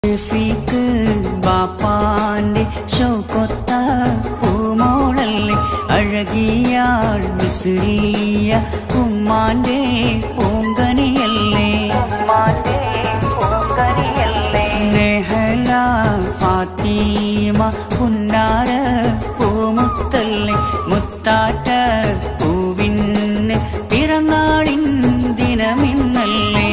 ഷെഫീക്ക് ബാപ്പാന്റെ ഷൗക്കൊത്ത പൂമോളല്ലേ അഴകിയാൾ മിസ്രിയ ഉമ്മാന്റെ പൂങ്കനിയല്ലേ ഉമ്മാന്റെ പൂങ്കനിയല്ലേ നെഹല ഫാത്തിമ പുന്നാര പൂമുത്തല്ലേ മുത്താറ്റ പൂവിന് പിറന്നാളിൻ ദിനമിന്നല്ലേ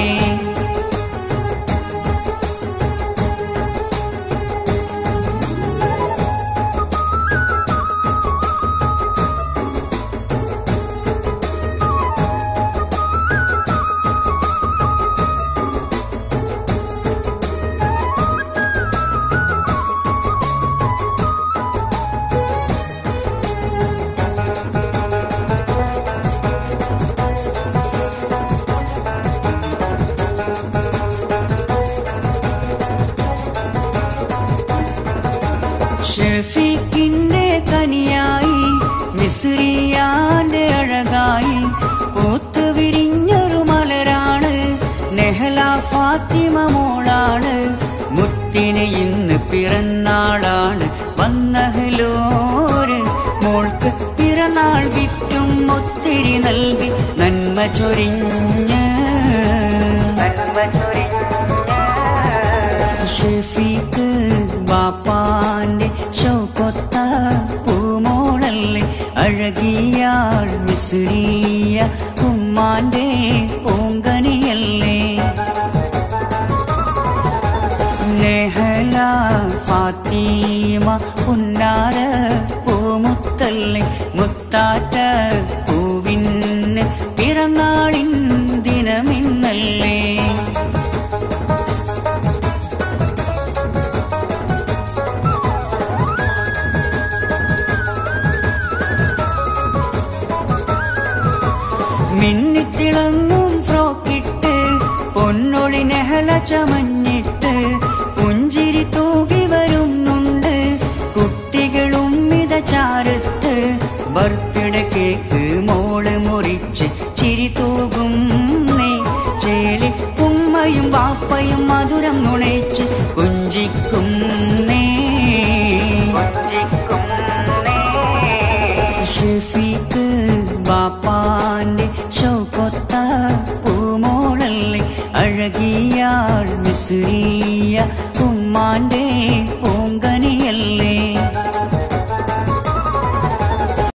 ഷെഫീഖിന്റെ കനിയായി മിസ്രിയാന്റെ അഴകായി പൂത്ത് വിരിഞ്ഞൊരു മലരാണ് നെഹല ഫാത്തിമ മോളാണ് മുത്തിന് ഇന്ന് പിറന്നാളാണ് വന്നഹലോര് മോൾക്ക് പിറന്നാൾ വിറ്റും ഒത്തിരി നൽകി നന്മ ചൊരിഞ്ഞ് നന്മ ചൊരിഞ്ഞ് ഷെഫീക്ക് ബാപ്പാന്റെ ഷൗക്കൊത്ത പൂമോളല്ലേ അഴകിയാൾ മിസ്രിയ ഉമ്മാന്റെ പൂങ്കനിയല്ലേ നെഹല ഫാത്തിമ പുന്നാര പൂമുത്തല്ലേ മുത്താറ്റ പൂവിന് പിറന്നാളിൻ ദിനമിന്നല്ലേ മിന്നിത്തിളങ്ങും ഫ്രോക്കിട്ട് പൊന്നൊളി നെഹല ചമഞ്ഞിട്ട് പുഞ്ചിരി തൂകി വരുന്നുണ്ട് കുട്ടികളും മിത ചാരത്ത് ബർത്ത്ഡേ കേക്ക് മോള് മുറിച്ച് ചിരി തൂകും നേ ചേലി ഉമ്മയും വാപ്പയും മധുരം നുണയിച്ച് കുഞ്ചിക്കും നേ കുഞ്ചിക്കും നേ ഷെഫീക്ക് ബാപ്പാന്റെ ഷൗക്കൊത്ത പൂമോളല്ലേ അഴകിയാൾ മിസ്രിയ ഉമ്മാന്റെ